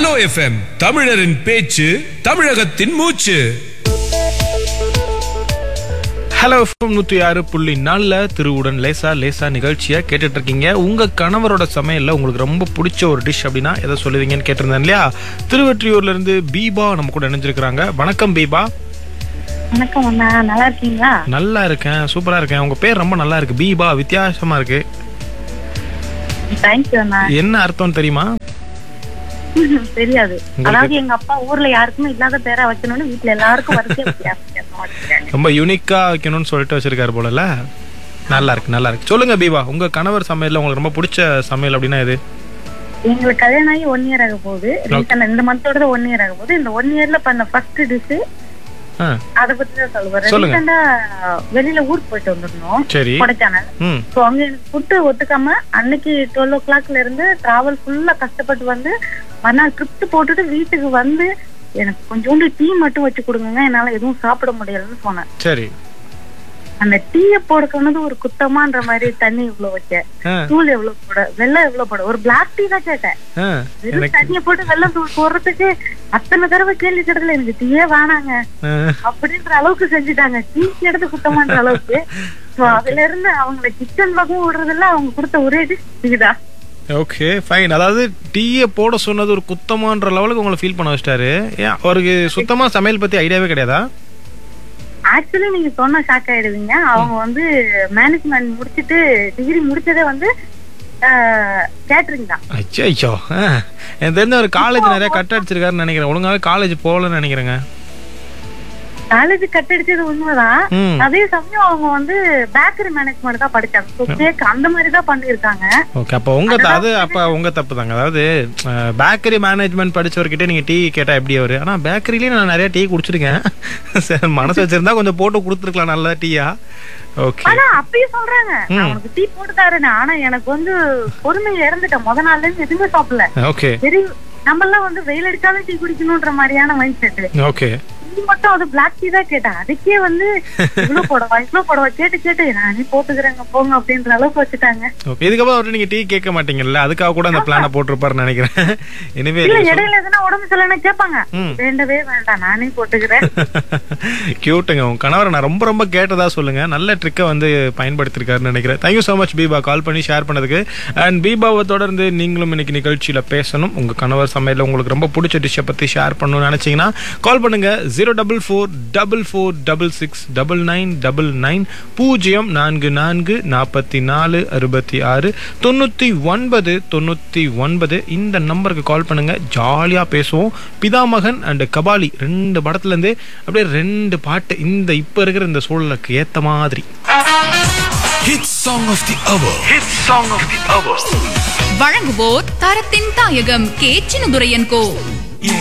Hello FM தமிழரின் பேச்சு தமிழகத்தின் மூச்சு ஹலோ எஃப்எம் நூற்றி ஆறு புள்ளி நாலில் திருவுடன் லேசா லேசா நிகழ்ச்சியை கேட்டுட்டு இருக்கீங்க உங்க கணவரோட சமையல்ல உங்களுக்கு ரொம்ப பிடிச்ச ஒரு டிஷ் அப்படின்னா எதை சொல்லுவீங்கன்னு கேட்டிருந்தேன் இல்லையா திருவெற்றியூர்ல இருந்து பீபா நம்ம கூட இணைஞ்சிருக்கிறாங்க வணக்கம் பீபா வணக்கம் அண்ணா நல்லா இருக்கீங்களா நல்லா இருக்கேன் சூப்பரா இருக்கேன் உங்க பேர் ரொம்ப நல்லா இருக்கு பீபா வித்தியாசமா இருக்கு தேங்க்யூ அண்ணா என்ன அர்த்தம் தெரியுமா தெரியாது அதாவது எங்க அப்பா ஊர்ல யாருக்குமே இல்லாத பேரா வைக்கணும்னு வீட்ல எல்லாருக்கும் வரிசையா வித்தியாசம் வித்தியாசமா வச்சிருக்காங்க ரொம்ப யூனிக்கா வைக்கணும்னு சொல்லிட்டு வச்சிருக்காரு போலல நல்லா இருக்கு நல்லா இருக்கு சொல்லுங்க பீபா உங்க கணவர் சமையல்ல உங்களுக்கு ரொம்ப பிடிச்ச சமையல் அப்படின்னா எது எங்களுக்கு கல்யாணம் ஆகி ஒன் இயர் ஆக போகுது ரீசன் இந்த மந்தோட ஒன் இயர் ஆக போகுது இந்த ஒன் இயர்ல பண்ண ஃபர்ஸ்ட் டிஷ் ஆ, அத பத்தி தான் சொல்லுவேன் சொல்லுங்க. ரீசெண்டா வெளியில ஊருக்கு போயிட்டு வந்திருந்தோம் சரி கொடைக்கானல் ம் ஸோ அங்க எனக்கு ஃபுட்டு ஒத்துக்காம அன்னைக்கு டுவெல் ஓ கிளாக்ல இருந்து டிராவல் ஃபுல்லா கஷ்டப்பட்டு வந்து மறுநாள் ட்ரிப்ட் போட்டுட்டு வீட்டுக்கு வந்து எனக்கு கொஞ்சோண்டு டீ மட்டும் வச்சு கொடுங்க என்னால எதுவும் சாப்பிட முடியலன்னு சொன்னேன் சரி அந்த டீய போட சொன்னது ஒரு குத்தமான்ற மாதிரி தண்ணி இவ்வளவு வச்சேன் ஆ, தூள் எவ்வளவு போட வெள்ளம் எவ்வளவு போட ஒரு பிளாக் டீ தான் கேட்டேன் ஆ, வெறும் எனக்கு தண்ணிய போட்டு வெள்ளம் தூள் போடுறதுக்கு அத்தனை தடவை கேள்வி கிடத்துல எனக்கு டீயே வேணாங்க ஆ, அப்படின்ற அளவுக்கு செஞ்சுட்டாங்க டீ எடுத்து குத்தமான்ற அளவுக்கு சோ அதுல இருந்து அவங்கள கிச்சன் பக்கம் விடுறதுல அவங்க கொடுத்த ஒரே டிஷ் டீதான் ஓகே ஃபைன் அதாவது டீயை போட சொன்னது ஒரு குத்தமான்ற லெவலுக்கு உங்களை ஃபீல் பண்ண வச்சிட்டாரு ஏன் அவருக்கு சுத்தமா சமையல் பத்தி ஐடியாவே கிடையாதா ஆக்சுவலி நீங்க சொன்ன ஷாக் ஆயிடுவீங்க அவங்க வந்து மேனேஜ்மெண்ட் முடிச்சிட்டு டிகிரி முடிச்சதே வந்து கேட்டரிங் தான் அச்சோ ஐயோ ஆ, எனக்கு தெரிஞ்ச ஒரு காலேஜ் நிறைய கட் அடிச்சிருக்காருன்னு நினைக்கிறேன் ஒழுங்காவே காலேஜ் போகலன்னு நினைக்கிறேங்க காலேஜ் கட் அடிச்சது உண்மைதான் ம் அதே சமயம் அவங்க வந்து பேக்கரி மேனேஜ்மெண்ட் தான் படிச்சாங்க ஸோ கேக் அந்த மாதிரி தான் பண்ணிருக்காங்க ஓகே அப்போ உங்க த- அது அப்ப உங்க தப்பு தாங்க அதாவது பேக்கரி மேனேஜ்மெண்ட் படிச்சவர்கிட்ட நீங்க டீ கேட்டா எப்படி அவரு ஆனா பேக்கரிலயும் நான் நிறைய டீ குடிச்சிருக்கேன் சரி, மனசு வச்சிருந்தா கொஞ்சம் போட்டு கொடுத்துருக்கலாம் நல்ல டீயா ஓகே ஆனா அப்பயும் சொல்றாங்க நான் உனக்கு டீ போட்டு தரேன்னு ஆனா எனக்கு வந்து பொறுமை இறந்துட்டேன் முத நாள்ல இருந்து எதுவுமே சாப்பிடல ஓகே சரி நம்ம எல்லாம் வந்து வெயில் அடிச்சாலும் டீ குடிக்கணும்ன்ற மாதிரியான மைண்ட் செட் ஓகே டீ மட்டும் அது பிளாக் டீ தான் கேட்டேன் அதுக்கே வந்து இவ்வளவு போடவா இவ்வளவு போடவா கேட்டு கேட்டு நானே போட்டுக்கிறேங்க போங்க அப்படின்ற அளவுக்கு வச்சுட்டாங்க ஓகே இதுக்கப்புறம் அவர்கிட்ட நீங்க டீ கேட்க மாட்டீங்கல்ல அதுக்காக கூட அந்த பிளானை போட்டிருப்பாருன்னு நினைக்கிறேன் எனவே இல்ல இடையில எதுனா உடம்பு சரியில்லைன்னா கேட்பாங்க ம். வேண்டவே வேண்டாம் நானே போட்டுக்கிறேன் கியூட்டுங்க உங்க கணவரை நான் ரொம்ப ரொம்ப கேட்டதா சொல்லுங்க நல்ல ட்ரிக்கை வந்து பயன்படுத்திருக்காருன்னு நினைக்கிறேன் தேங்க்யூ ஸோ மச் பீபா கால் பண்ணி ஷேர் பண்ணதுக்கு அண்ட் பீபாவை தொடர்ந்து நீங்களும் இன்னைக்கு நிகழ்ச்சியில பேசணும் உங்க கணவர் சமையல உங்களுக்கு ரொம்ப பிடிச்ச டிஷ்ஷை பத்தி ஷேர் பண்ணணும்னு நினைச்சீங்கன்னா கால் பண்ணுங்க zero double four double four double six double nine double nine பூஜ்ஜியம் நான்கு நான்கு நாற்பத்தி நாலு அறுபத்தி ஆறு தொண்ணூத்தி ஒன்பது தொண்ணூத்தி ஒன்பது இந்த நம்பருக்கு கால் பண்ணுங்க ஜாலியா பேசுவோம் பிதாமகன் அண்ட் கபாலி ரெண்டு படத்துல இருந்து அப்படியே ரெண்டு பாட்டு இந்த இப்ப இருக்கிற இந்த சூழலுக்கு ஏத்த மாதிரி hit song of the hour hit song of the hour வழங்குவோர் தரத்தின் தாயகம் கே சின்னதுரையன் கோ